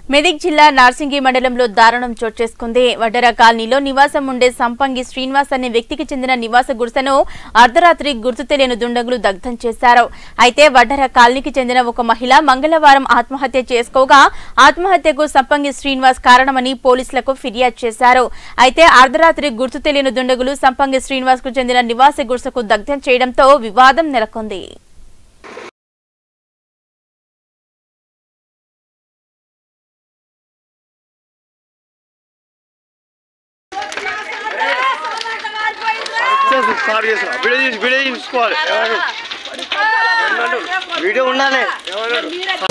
మెదక్ జిల్లా నార్సింగి మండలంలో దారుణం చోటు చేసుకుంది వడ్డర కాలనీలో నివాసం ఉండే సంపంగి శ్రీనివాస్ అనే వ్యక్తికి చెందిన నివాస గుడిసెను అర్ధరాత్రి గుర్తు తెలియని దుండగులు దగ్ధం చేశారు అయితే వడ్డర కాలనీకి చెందిన ఒక మహిళ మంగళవారం ఆత్మహత్య చేసుకోగా ఆత్మహత్యకు సంపంగి శ్రీనివాస్ కారణమని పోలీసులకు ఫిర్యాదు చేశారు అయితే అర్ధరాత్రి గుర్తు తెలియని దుండగులు సంపంగి శ్రీనివాస్ కు చెందిన నివాస గుడిసెకు దగ్ధం చేయడంతో వివాదం నెలకొంది చేసు స్టార్ట్ చేసిన వీడియో తీసి వీడియో తీసుకోవాలి వీడియో ఉండాలి